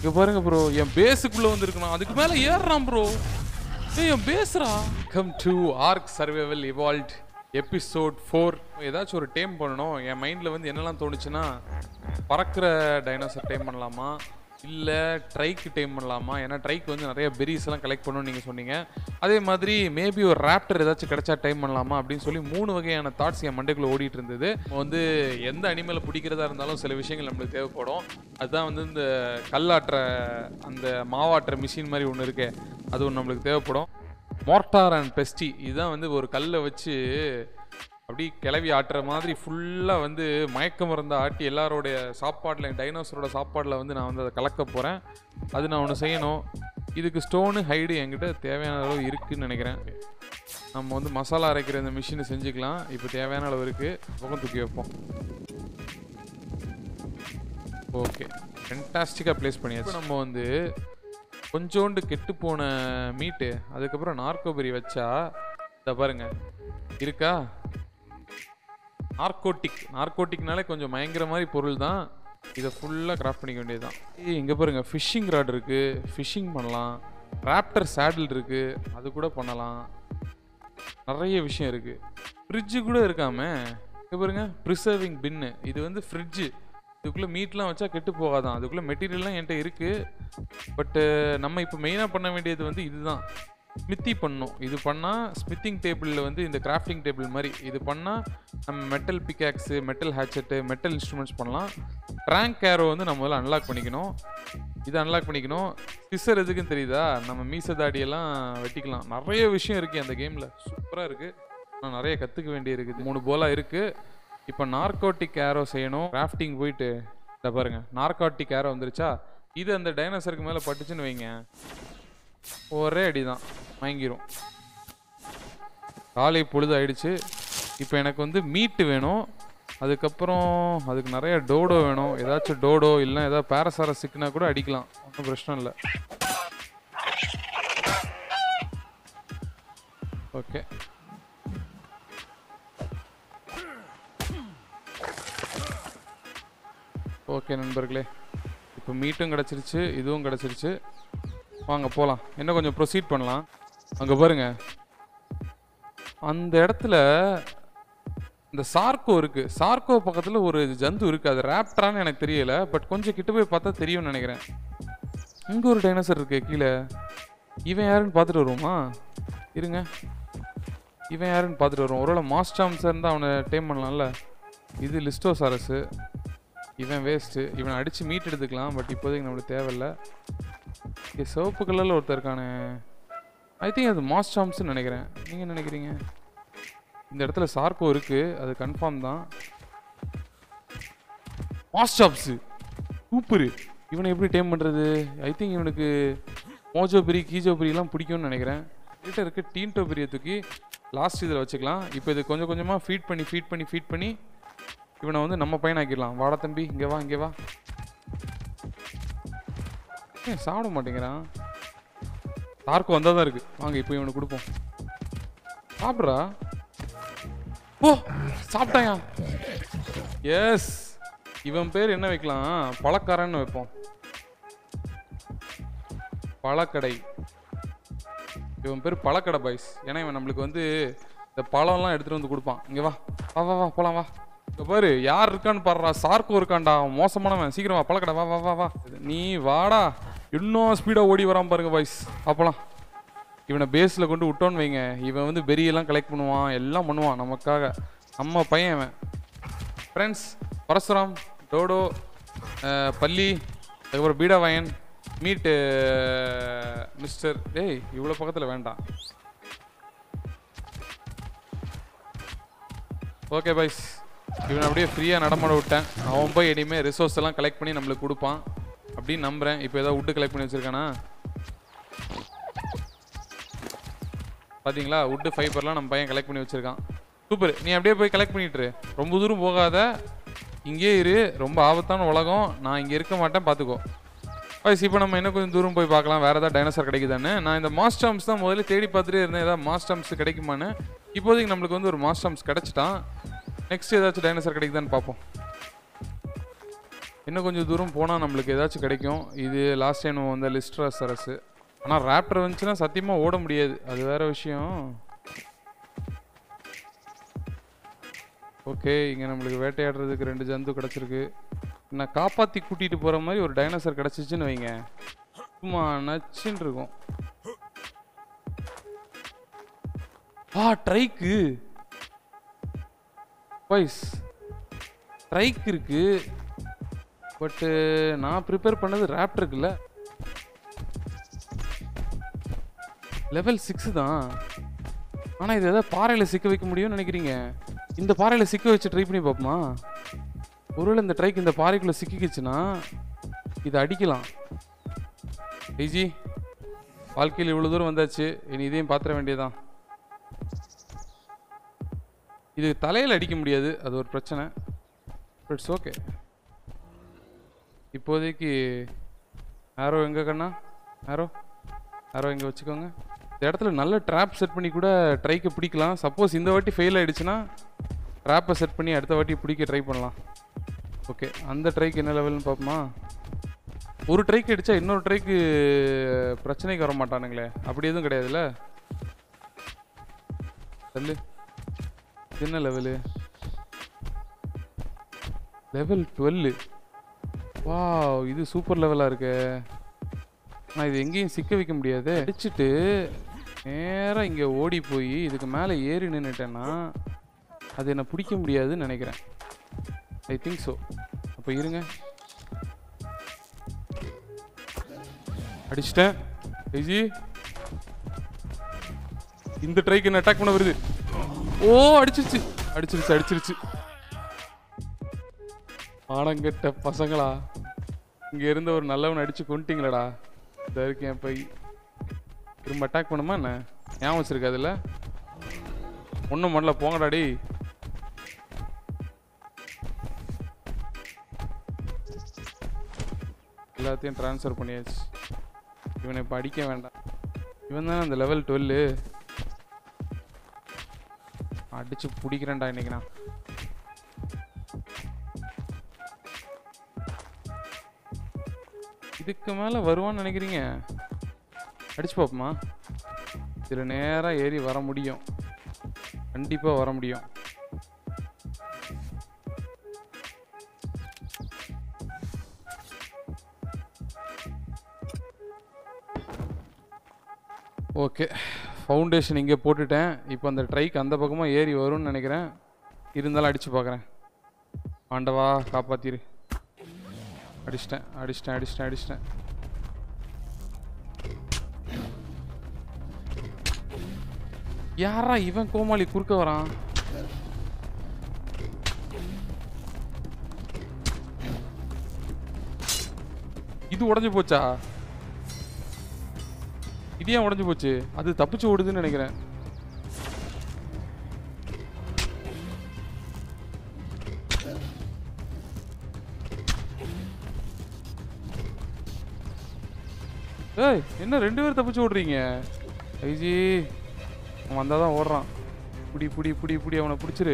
இங்க பாருங்க ப்ரோ என் பேஸுக்குள்ள வந்திருக்கணும் அதுக்கு மேல ஏறுறான் ப்ரோ ஏய் என் பேசுறா come to Ark survival evolved episode four ஏதாச்சும் ஒரு டேம் பண்ணணும் என் மைண்டில் வந்து என்னெல்லாம் தோணுச்சுன்னா பறக்கிற டைனோசர் டைம் பண்ணலாமா இல்லை ட்ரைக்கு டைம் பண்ணலாமா ஏன்னா ட்ரைக்கு வந்து நிறைய பெரிஸ் எல்லாம் கலெக்ட் பண்ணணும்னு நீங்கள் சொன்னீங்க அதே மாதிரி மேபி ஒரு ராப்டர் ஏதாச்சும் கிடைச்சா டைம் பண்ணலாமா அப்படின்னு சொல்லி மூணு வகையான தாட்ஸ் என் மண்டைக்குள்ள ஓடிட்டு இருந்தது நம்ம வந்து எந்த அனிமலை பிடிக்கிறதா இருந்தாலும் சில விஷயங்கள் நம்மளுக்கு தேவைப்படும் அதுதான் வந்து இந்த கல்லாட்டுற அந்த மாவாட்டுற மிஷின் மாதிரி ஒன்று இருக்கு அது ஒன்று நம்மளுக்கு தேவைப்படும் மோர்டார் அண்ட் பெஸ்டி இதுதான் வந்து ஒரு கல்லை வச்சு அப்படி கிளவி ஆட்டுற மாதிரி ஃபுல்லாக வந்து மயக்க மருந்த ஆட்டி எல்லாரோடைய சாப்பாட்டில் டைனோசரோட சாப்பாடில் வந்து நான் வந்து அதை கலக்க போகிறேன் அது நான் ஒன்று செய்யணும் இதுக்கு ஸ்டோனு ஹைடு என்கிட்ட தேவையான அளவு இருக்குன்னு நினைக்கிறேன் நம்ம வந்து மசாலா அரைக்கிற இந்த மிஷினை செஞ்சுக்கலாம் இப்போ தேவையான அளவு இருக்குது பக்கம் தூக்கி வைப்போம் ஓகே ஃபென்டாஸ்டிக்காக ப்ளேஸ் பண்ணியாச்சு நம்ம வந்து கொஞ்சோண்டு கெட்டு போன மீட்டு அதுக்கப்புறம் நார்கோபரி வச்சா இதை பாருங்க இருக்கா நார்கோட்டிக் நார்கோட்டிக்னாலே கொஞ்சம் பயங்கர மாதிரி பொருள் தான் இதை ஃபுல்லாக கிராஃப்ட் பண்ணிக்க வேண்டியது தான் இங்கே பாருங்க ஃபிஷ்ஷிங் ராட் இருக்குது ஃபிஷ்ஷிங் பண்ணலாம் ராப்டர் சேடில் இருக்குது அது கூட பண்ணலாம் நிறைய விஷயம் இருக்குது ஃப்ரிட்ஜு கூட இருக்காம இங்க பாருங்க ப்ரிசர்விங் பின்னு இது வந்து ஃப்ரிட்ஜு இதுக்குள்ளே மீட்லாம் வச்சா கெட்டு போகாதான் அதுக்குள்ளே மெட்டீரியல்லாம் என்கிட்ட இருக்குது பட்டு நம்ம இப்போ மெயினாக பண்ண வேண்டியது வந்து இதுதான் ஸ்மித்தி பண்ணணும் இது பண்ணால் ஸ்மித்திங் டேபிளில் வந்து இந்த கிராஃப்டிங் டேபிள் மாதிரி இது பண்ணால் நம்ம metal pickaxe metal hatchet metal instruments பண்ணலாம் ட்ராங்க் கேரோ வந்து நம்ம முதல்ல அன்லாக் பண்ணிக்கணும் இதை அன்லாக் பண்ணிக்கணும் சிசர் எதுக்குன்னு தெரியுதா நம்ம மீச தாடியெல்லாம் வெட்டிக்கலாம் நிறைய விஷயம் இருக்குது அந்த கேமில் சூப்பராக இருக்குது ஆனால் நிறைய கற்றுக்க வேண்டி இருக்குது மூணு போலா இருக்குது இப்போ நார்கோட்டிக் ஏரோ செய்யணும் கிராஃப்டிங் போயிட்டு இதை பாருங்க நார்காட்டிக் ஏரோ வந்துருச்சா இது அந்த டைனோசருக்கு மேலே பட்டுச்சுன்னு வைங்க ஒரே அடி தான் மயங்கிரும் காலை பொழுது ஆயிடுச்சு இப்போ எனக்கு வந்து மீட்டு வேணும் அதுக்கப்புறம் அதுக்கு நிறைய டோடோ வேணும் ஏதாச்சும் டோடோ இல்லைன்னா ஏதாவது பேரசார சிக்கினா கூட அடிக்கலாம் ஒன்றும் பிரச்சனை இல்லை ஓகே ஓகே நண்பர்களே இப்போ மீட்டும் கிடச்சிருச்சு இதுவும் கிடச்சிருச்சு வாங்க போகலாம் இன்னும் கொஞ்சம் ப்ரொசீட் பண்ணலாம் அங்கே பாருங்க அந்த இடத்துல இந்த சார்க்கோ இருக்கு சார்க்கோ பக்கத்தில் ஒரு ஜந்து இருக்கு அது ரேப்டரான்னு எனக்கு தெரியல பட் கொஞ்சம் கிட்ட போய் பார்த்தா தெரியும்னு நினைக்கிறேன் இங்கே ஒரு டைனோசர் இருக்கு கீழே இவன் யாருன்னு பார்த்துட்டு வருவோமா இருங்க இவன் யாருன்னு பார்த்துட்டு வருவோம் ஒருவேளை மாஸ்டாம்ஸ் இருந்தால் அவனை டைம் பண்ணலாம்ல இது லிஸ்டோசாரஸு இவன் வேஸ்ட்டு இவனை அடித்து மீட் எடுத்துக்கலாம் பட் இப்போதைக்கு நம்மளுக்கு தேவையில்ல இங்கே சிவப்பு கலரில் ஒருத்தர் இருக்கானே ஐ திங்க் அது மாஸ்டாம்ஸ்னு நினைக்கிறேன் நீங்கள் என்ன நினைக்கிறீங்க இந்த இடத்துல சார்க்கோ இருக்குது அது கன்ஃபார்ம் தான் மாஸ்டாப்ஸு சூப்பரு இவனை எப்படி டைம் பண்ணுறது ஐ திங்க் இவனுக்கு மோஜோ பெரி கீஜோ பெரியெல்லாம் பிடிக்கும்னு நினைக்கிறேன் கிட்ட இருக்க டீன்டோ பெரிய தூக்கி லாஸ்ட் இதில் வச்சுக்கலாம் இப்போ இது கொஞ்சம் கொஞ்சமாக ஃபீட் பண்ணி ஃபீட் பண்ணி ஃபீட் பண்ணி இவனை வந்து நம்ம பையனாக்கிடலாம் வாடா தம்பி இங்கே வா இங்கே வா ஏன் சாப்பிட மாட்டேங்கிறான் தார்க்கு வந்தால் தான் இருக்கு வாங்க இப்போ இவனுக்கு கொடுப்போம் சாப்பிட்றா ஓ சாப்பிட்டாயா எஸ் இவன் பேர் என்ன வைக்கலாம் பழக்காரன்னு வைப்போம் பழக்கடை இவன் பேர் பழக்கடை பாய்ஸ் ஏன்னா இவன் நம்மளுக்கு வந்து இந்த பழம்லாம் எடுத்துகிட்டு வந்து கொடுப்பான் இங்கே வா வா வா வா போலாம் வா இங்க பாரு யார் இருக்கான்னு பாடுறா சார்க்கோ இருக்கான்டா அவன் மோசமானவன் சீக்கிரம் வா பழக்கடை வா வா வா வா நீ வாடா இன்னும் ஸ்பீடாக ஓடி வரான் பாருங்க பாய்ஸ் அப்பலாம் இவனை பேஸில் கொண்டு விட்டோன்னு வைங்க இவன் வந்து பெரியெல்லாம் கலெக்ட் பண்ணுவான் எல்லாம் பண்ணுவான் நமக்காக நம்ம பையன் இவன் ஃப்ரெண்ட்ஸ் பரசுராம் டோடோ அஹ், பள்ளி அதுக்கப்புறம் பீடாவாயன் மீட்டு மிஸ்டர் டேய் இவ்வளோ பக்கத்தில் வேண்டாம் ஓகே பாய்ஸ் இவனை அப்படியே ஃப்ரீயாக நடமாட விட்டேன் அவன் போய் இனிமேல் ரிசோர்ஸ் எல்லாம் கலெக்ட் பண்ணி நம்மளுக்கு கொடுப்பான் அப்படின்னு நம்புகிறேன் இப்போ ஏதாவது வுட்டு கலெக்ட் பண்ணி வச்சுருக்கானா பாத்தீங்களா வுட்டு ஃபைபர்லாம் நம்ம பையன் கலெக்ட் பண்ணி வச்சிருக்கான் சூப்பர் நீ அப்படியே போய் கலெக்ட் பண்ணிட்டு இரு. ரொம்ப தூரம் போகாத இங்கே இரு ரொம்ப ஆபத்தான உலகம் நான் இங்கே இருக்க மாட்டேன் பார்த்துக்கோ வயசு இப்போ நம்ம இன்னும் கொஞ்சம் தூரம் போய் பார்க்கலாம் வேறு ஏதாவது டைனோசர் கிடைக்குதானே நான் இந்த மாஸ்டாம்ஸ் தான் முதல்ல தேடி பார்த்துட்டே இருந்தேன் ஏதாவது மாஸ்டாம்ஸ் கிடைக்குமான்னு இப்போதைக்கு நம்மளுக்கு வந்து ஒரு மாஸ்டாம்ஸ் கிடச்சிட்டான் நெக்ஸ்ட் ஏதாச்சும் டைனோசர் கிடைக்குதான்னு பார்ப்போம் இன்னும் கொஞ்சம் தூரம் போனால் நம்மளுக்கு ஏதாச்சும் கிடைக்கும் இது லாஸ்ட் டைம் நம்ம வந்த லிஸ்ட்ரா சரஸு ஆனால் ரேப்டர் வந்துச்சுன்னா சத்தியமாக ஓட முடியாது அது வேற விஷயம் ஓகே இங்கே நம்மளுக்கு வேட்டையாடுறதுக்கு ரெண்டு ஜந்து கிடச்சிருக்கு நான் காப்பாற்றி கூட்டிகிட்டு போகிற மாதிரி ஒரு டைனோசர் கிடச்சிச்சின்னு வைங்க சும்மா நச்சுன்னு இருக்கும் ஆ ட்ரைக்கு வாய்ஸ் ட்ரைக் இருக்கு பட்டு நான் ப்ரிப்பேர் பண்ணது ரேப்டருக்குல்ல லெவல் சிக்ஸ் தான் ஆனால் இது எதாவது பாறையில் சிக்க வைக்க முடியும்னு நினைக்கிறீங்க இந்த பாறையில் சிக்க வச்சு ட்ரை பண்ணி பார்ப்போமா ஒருவேளை இந்த ட்ரைக் இந்த பாறைக்குள்ளே சிக்கிக்கிச்சுன்னா இதை அடிக்கலாம் ஐஜி வாழ்க்கையில் இவ்வளோ தூரம் வந்தாச்சு இனி இதையும் பாத்திர வேண்டியதான் இது தலையில் அடிக்க முடியாது அது ஒரு பிரச்சனை இட்ஸ் ஓகே இப்போதைக்கு ஆரோ எங்கே கண்ணா ஆரோ ஆரோ இங்கே வச்சுக்கோங்க இந்த இடத்துல நல்ல ட்ராப் செட் பண்ணி கூட ட்ரைக்கு பிடிக்கலாம் சப்போஸ் இந்த வாட்டி ஃபெயில் ஆயிடுச்சுன்னா ட்ராப்பை செட் பண்ணி அடுத்த வாட்டி பிடிக்க ட்ரை பண்ணலாம் ஓகே அந்த ட்ரைக்கு என்ன லெவல்னு பார்ப்போமா ஒரு ட்ரைக்கு அடித்தா இன்னொரு ட்ரைக்கு பிரச்சனைக்கு வர மாட்டானுங்களே அப்படி எதுவும் கிடையாதுல்ல சொல்லு இது என்ன லெவலு லெவல் டுவெல்லு வா இது சூப்பர் லெவலாக இருக்கு நான் இது எங்கேயும் சிக்க வைக்க முடியாது அடிச்சுட்டு நேராக இங்கே ஓடி போய் இதுக்கு மேலே ஏறி நின்றுட்டேன்னா அது என்னை பிடிக்க முடியாதுன்னு நினைக்கிறேன் ஐ திங்க் ஸோ அப்போ இருங்க அடிச்சிட்டேன் ஐஜி இந்த ட்ரைக்கு என்ன அட்டாக் பண்ண வருது ஓ அடிச்சிருச்சு அடிச்சிருச்சு அடிச்சிருச்சு ஆனங்கெட்ட பசங்களா இங்க இருந்த ஒரு நல்லவன் அடிச்சு கொண்டுட்டீங்களடா இந்த இருக்கேன் போய் திரும்ப அட்டாக் பண்ணுமா என்ன ஞாபகம் வச்சிருக்காதுல்ல ஒன்றும் பண்ணல போங்கடா டேய் எல்லாத்தையும் ட்ரான்ஸ்ஃபர் பண்ணியாச்சு இவனை இப்போ அடிக்க வேண்டாம் இவன் தானே அந்த லெவல் டுவெல்லு அடிச்சு பிடிக்கிறேன்டா இன்னைக்கு நான் இதுக்கு மேலே வருவான்னு நினைக்கிறீங்க அடிச்சு பார்ப்போமா இதில் நேராக ஏறி வர முடியும் கண்டிப்பாக வர முடியும் ஓகே ஃபவுண்டேஷன் இங்கே போட்டுட்டேன் இப்போ அந்த ட்ரைக்கு அந்த பக்கமாக ஏறி வரும்னு நினைக்கிறேன் இருந்தாலும் அடித்து பார்க்குறேன் ஆண்டவா காப்பாத்திரு அடிச்சிட்டேன் அடிச்சிட்டேன் அடிச்சிட்டேன் அடிச்சிட்டேன் யாரா இவன் கோமாளி குறுக்க வரான் இது உடைஞ்சு போச்சா இது ஏன் உடைஞ்சு போச்சு அது தப்பிச்சு ஓடுதுன்னு நினைக்கிறேன் ஏய் என்ன ரெண்டு பேரும் தப்பிச்சு ஓடுறீங்க ஐஜி அவன் வந்தால் தான் ஓடுறான் புடி புடி புடி புடி அவனை பிடிச்சிரு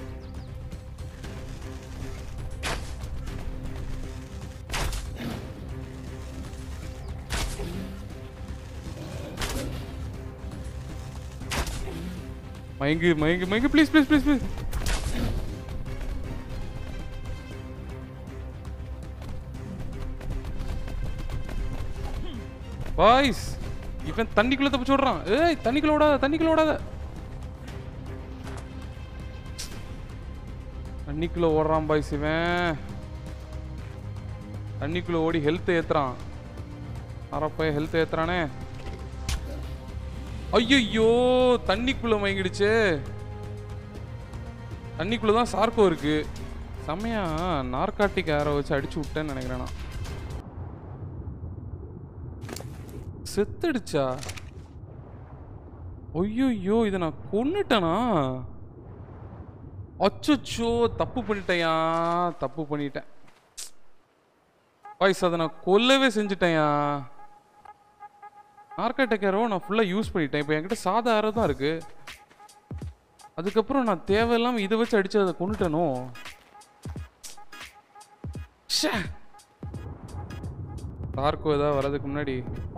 மயங்கு மயங்கு மயங்கு please please please please boys இவன் தண்ணிக்குள்ள தப்பிச்சு விடுறான் ஏய் தண்ணிக்குள்ள விடாத தண்ணிக்குள்ள விடாத தண்ணிக்குள்ள ஓடுறான் பாய்ஸ் இவன் தண்ணிக்குள்ள ஓடி ஹெல்த் ஏத்துறான் அரப்பைய ஹெல்த் ஏத்துறானே ஐயோ தண்ணிக்குள்ள மயங்கிடுச்சே தண்ணிக்குள்ள தான் சார்க்கோ இருக்கு செம்மையா நார்காட்டிக் ஏரை வச்சு அடிச்சு விட்டேன்னு நினைக்கிறேன் நான் செத்துடுச்சா ஐயோ இதை நான் கொன்னுட்டேனா அச்சோ தப்பு பண்ணிட்டேயா தப்பு பண்ணிட்டேன் வாய்ஸ் அதை நான் கொல்லவே செஞ்சுட்டேயா நார்காட்டிக் ஏரோ நான் ஃபுல்லாக யூஸ் பண்ணிட்டேன் இப்போ என்கிட்ட சாதா ஏரோ தான் இருக்கு அதுக்கப்புறம் நான் தேவையில்லாமல் இதை வச்சு அடிச்சு அதை கொண்டுட்டேனோ ச்சே டார்க்கோ ஏதாவது வர்றதுக்கு முன்னாடி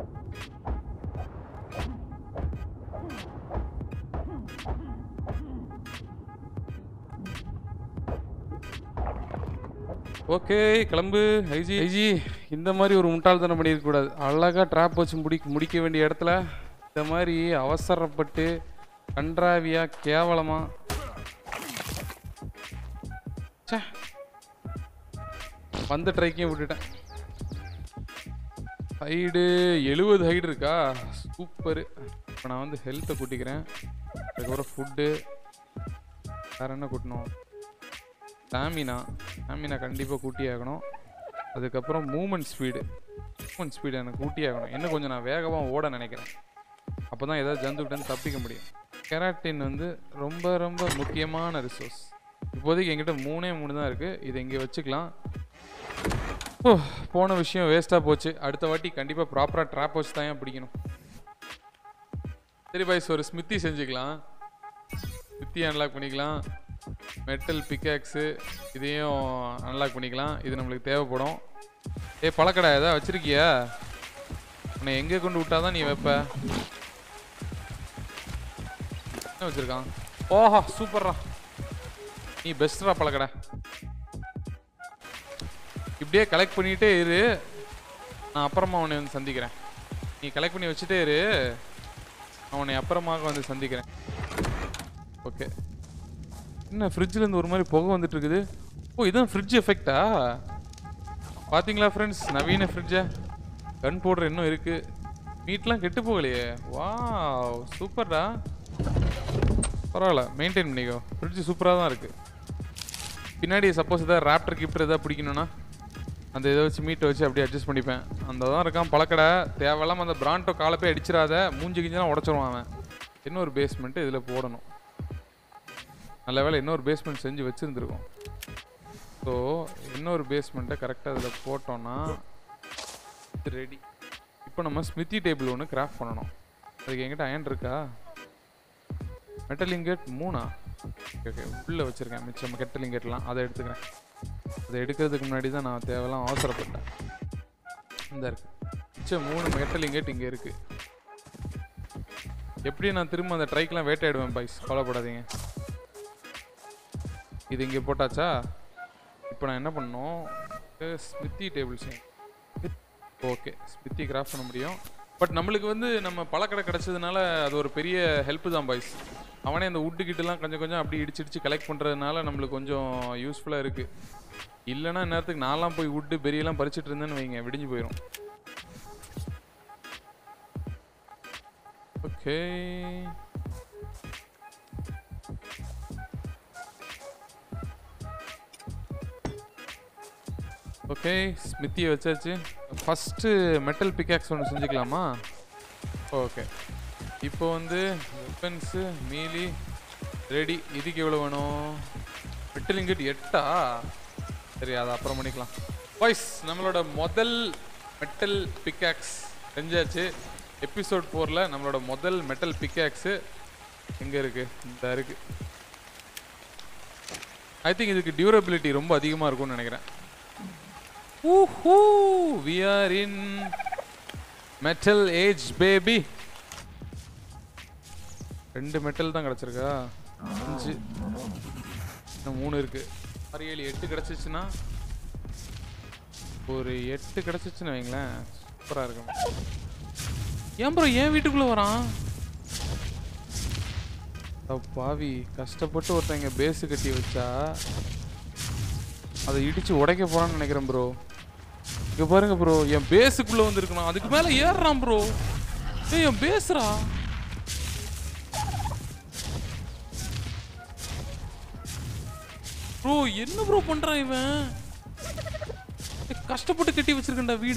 ஓகே கிளம்பு ஐஜி ஐஜி இந்த மாதிரி ஒரு முட்டாள்தனம் பண்ணியிருக்க கூடாது அழகா ட்ராப் வச்சு முடி முடிக்க வேண்டிய இடத்துல இந்த மாதிரி அவசரப்பட்டு கன்றாவியா கேவலமா ச்சே வந்த ட்ரைக்கையும் விட்டுட்டேன் ஹைடு எழுபது ஹைடு இருக்கா சூப்பரு இப்போ நான் வந்து ஹெல்த்தை கூட்டிக்கிறேன் அதுக்கப்புறம் ஃபுட்டு வேற என்ன கூட்டணும் ஸ்டாமினா ஸ்டாமினா கண்டிப்பாக கூட்டி ஆகணும் அதுக்கப்புறம் மூமெண்ட் ஸ்பீடு மூமெண்ட் ஸ்பீடு எனக்கு கூட்டி ஆகணும் இன்னும் கொஞ்சம் நான் வேகமாக ஓட நினைக்கிறேன் அப்போ தான் ஏதாவது ஜந்துக்கிட்டேருந்து தப்பிக்க முடியும் கெராட்டின் வந்து ரொம்ப ரொம்ப முக்கியமான ரிசோர்ஸ் இப்போதைக்கு என்கிட்ட மூணே மூணு தான் இருக்குது இதை இங்கே வச்சுக்கலாம் ஓ போன விஷயம் வேஸ்ட்டாக போச்சு அடுத்த வாட்டி கண்டிப்பாக ப்ராப்பராக ட்ராப் வச்சு தான் ஏன் பிடிக்கணும் சரி பாய்ஸ் ஒரு ஸ்மித்தி செஞ்சுக்கலாம் ஸ்மித்தி அன்லாக் பண்ணிக்கலாம் மெட்டல் பிக்காக்ஸு இதையும் அன்லாக் பண்ணிக்கலாம் இது நம்மளுக்கு தேவைப்படும் ஏய் பழக்கடா ஏதாவது வச்சிருக்கியா உன்னை எங்கே கொண்டு விட்டாதான் நீ வைப்ப என்ன வச்சிருக்கான் ஓஹா சூப்பர்ரா நீ பெஸ்ட்ரா பழக்கடை இப்படியே கலெக்ட் பண்ணிட்டே இரு நான் அப்புறமா உன்னை வந்து சந்திக்கிறேன் நீ கலெக்ட் பண்ணி வச்சுட்டே இரு நான் உன்னை அப்புறமாக வந்து சந்திக்கிறேன் ஓகே என்ன ஃப்ரிட்ஜில் இருந்து ஒரு மாதிரி புகை வந்துட்டு இருக்குது ஓ இதான் ஃப்ரிட்ஜ் எஃபெக்டா பாத்தீங்களா ஃப்ரெண்ட்ஸ் நவீன ஃப்ரிட்ஜை கன் போடுற இன்னும் இருக்கு மீட்லாம் கெட்டு போகலையே வாவ் சூப்பர்டா பரவாயில்ல மெயின்டைன் பண்ணிக்கோ ஃப்ரிட்ஜ் சூப்பராக தான் இருக்கு பின்னாடி சப்போஸ் ஏதாவது ராப்டர் கிப்டர் ஏதாவது பிடிக்கணும்னா அந்த இதை வச்சு மீட்டை வச்சு அப்படியே அட்ஜஸ்ட் பண்ணிப்பேன் அந்த தான் இருக்கான் பழக்கடை தேவையில்லாம அந்த பிராண்டோ காலை போய் அடிச்சிடாத மூஞ்சி கிஞ்சலாம் உடச்சிருவான் அவன் இன்னொரு பேஸ்மெண்ட்டு இதில் போடணும் நல்ல வேளை இன்னொரு பேஸ்மெண்ட் செஞ்சு வச்சுருந்துருக்கோம் ஸோ இன்னொரு பேஸ்மெண்ட்டை கரெக்டாக அதில் போட்டோன்னா ரெடி இப்போ நம்ம ஸ்மித்தி டேபிள் ஒன்று கிராஃப்ட் பண்ணணும் அதுக்கு என்கிட்ட அயன் இருக்கா மெட்டல் இங்கேட் மூணா ஓகே ஓகே உள்ளே வச்சுருக்கேன் மிச்சம் மெட்டல் இங்கேட்லாம் அதை எடுத்துக்கிறேன் அதை எடுக்கிறதுக்கு முன்னாடி தான் நான் தேவையெல்லாம் அவசரப்பட்டேன் இந்த இருக்கு மிச்சம் மூணு மெட்டல் இங்கேட் இங்கே இருக்குது எப்படி நான் திரும்ப அந்த ட்ரைக்கெலாம் வேட்டையாடுவேன் பாய்ஸ் கவலைப்படாதீங்க இது இங்கே போட்டாச்சா இப்போ நான் என்ன பண்ணணும் ஸ்மித்தி டேபிள் செய்யணும் ஓகே ஸ்மித்தி கிராஃப்ட் பண்ண முடியும் பட் நம்மளுக்கு வந்து நம்ம பழக்கடை கிடச்சதுனால அது ஒரு பெரிய ஹெல்ப் தான் பாய்ஸ் அவனே அந்த wood கிட்டலாம் கொஞ்சம் கொஞ்சம் அப்படி இடிச்சு இடிச்சு கலெக்ட் பண்ணுறதுனால நம்மளுக்கு கொஞ்சம் யூஸ்ஃபுல்லாக இருக்குது இல்லைன்னா நேரத்துக்கு நான்லாம் போய் wood பெரியெல்லாம் பறிச்சிட்டு இருந்தேன்னு வைங்க விடிஞ்சு போயிடும் ஓகே ஓகே ஸ்மித்தியை வச்சாச்சு ஃபஸ்ட்டு மெட்டல் பிக்காக்ஸ் ஒன்று செஞ்சுக்கலாமா ஓகே இப்போ வந்து வெப்பன்ஸு மீலி ரெடி இதுக்கு எவ்வளோ வேணும் மெட்டல் இங்கிட்டு எட்டா சரி அதை அப்புறம் பண்ணிக்கலாம் வாய்ஸ் நம்மளோட முதல் மெட்டல் பிக்காக்ஸ் செஞ்சாச்சு எபிசோட் ஃபோரில் நம்மளோட முதல் மெட்டல் பிக்காக்ஸு எங்கே இருக்குது இந்த இருக்குது ஐ திங்க் இதுக்கு டியூரபிலிட்டி ரொம்ப அதிகமாக இருக்கும்னு நினைக்கிறேன் Woohoo! We are in metal age, baby. ரெண்டு மெட்டல் தான் கிடச்சிருக்கா அஞ்சு இன்னும் மூணு இருக்கு ஆறு ஏழு எட்டு கிடச்சிச்சுன்னா ஒரு எட்டு கிடச்சிச்சுன்னு வைங்களேன் சூப்பராக இருக்கும் ஏன் ப்ரோ ஏன் வீட்டுக்குள்ளே வரான் அட பாவி கஷ்டப்பட்டு ஒருத்தங்க பேஸு கட்டி வச்சா அதை இடிச்சு உடைக்க போறான்னு நினைக்கிறேன் ப்ரோ இங்க பாருங்க ப்ரோ என் பேஸுக்குள்ள வந்திருக்கணும் அதுக்கு மேல ஏறுறான் ப்ரோ ஏய் என் பேசுறா ப்ரோ என்ன ப்ரோ பண்றான் இவன் ஏய், கஷ்டப்பட்டு கட்டி வச்சிருக்கேன்டா வீட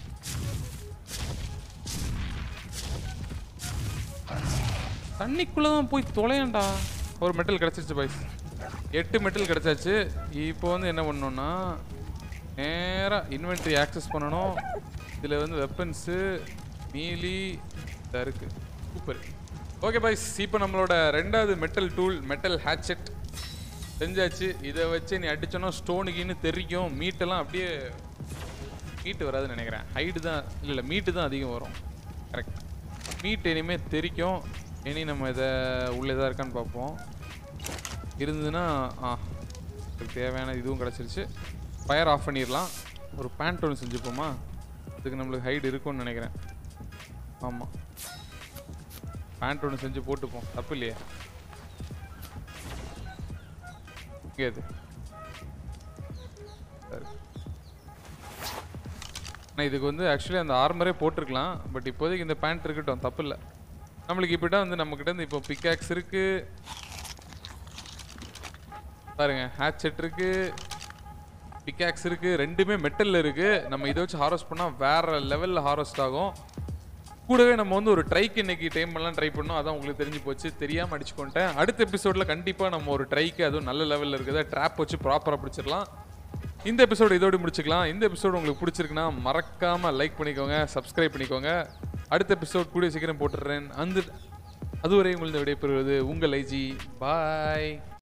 தண்ணிக்குள்ள தான் போய் தொலையண்டா ஒரு மெட்டல் கிடச்சிருச்சு பாய்ஸ் எட்டு மெட்டல் கிடச்சாச்சு இப்போ வந்து என்ன பண்ணணும்னா நேராக இன்வென்ட்ரி ஆக்சஸ் பண்ணணும் இதில் வந்து வெப்பன்ஸு மீலி இதாக இருக்குது சூப்பர் ஓகே பாய்ஸ் இப்போ நம்மளோட ரெண்டாவது மெட்டல் டூல் மெட்டல் ஹேட்செட் செஞ்சாச்சு இதை வச்சு நீ அடிச்சோன்னா ஸ்டோனுக்குன்னு தெரிக்கும் மீட்டெல்லாம் அப்படியே மீட்டு வராதுன்னு நினைக்கிறேன் ஹைடு தான் இல்லை இல்லை மீட்டு தான் அதிகம் வரும் கரெக்ட் மீட் இனிமேல் தெரிக்கும் இனி நம்ம இதை உள்ளே தான் இருக்கான்னு பார்ப்போம் இருந்ததுன்னா ஆ இதுக்கு தேவையான இதுவும் கிடச்சிருச்சு ஃபயர் ஆஃப் பண்ணிடலாம் ஒரு பேண்ட் ஒன்று செஞ்சுப்போமா இதுக்கு நம்மளுக்கு ஹைட் இருக்கும்னு நினைக்கிறேன் ஆமாம் பேண்ட் ஒன்று செஞ்சு போட்டுப்போம் தப்பு இல்லையா இங்கே அது சரி ஆனால் இதுக்கு வந்து ஆக்சுவலி அந்த ஆர்மரே போட்டிருக்கலாம் பட் இப்போதைக்கு இந்த பேண்ட் இருக்கட்டும் தப்பு இல்லை நம்மளுக்கு இப்படிட்டா வந்து நம்மக்கிட்ட இருந்து இப்போ பிக்காக்ஸ் இருக்கு பாருங்க ஹேட்செட் இருக்கு பிக்காக்ஸ் இருக்கு ரெண்டுமே மெட்டல்ல இருக்கு நம்ம இதை வச்சு ஹாரஸ்ட் பண்ணால் வேற லெவலில் ஹாரஸ்ட் ஆகும் கூடவே நம்ம வந்து ஒரு ட்ரைக்கு இன்னைக்கு டைம் எல்லாம் ட்ரை பண்ணோம் அதான் உங்களுக்கு தெரிஞ்சு போச்சு தெரியாம அடிச்சுக்கொண்டேன் அடுத்த எபிசோட்ல கண்டிப்பா நம்ம ஒரு ட்ரைக்கு அதுவும் நல்ல லெவல்ல இருக்குதா ட்ராப் வச்சு ப்ராப்பரா பிடிச்சிடலாம் இந்த எபிசோடு இதோட முடிச்சுக்கலாம் இந்த எபிசோடு உங்களுக்கு பிடிச்சிருக்குன்னா மறக்காம லைக் பண்ணிக்கோங்க சப்ஸ்கிரைப் பண்ணிக்கோங்க அடுத்த எபிசோட் கூடிய சீக்கிரம் போட்டுடுறேன் அந்த அதுவரை உங்களது விடைபெறுவது உங்கள் ஐஜி பாய்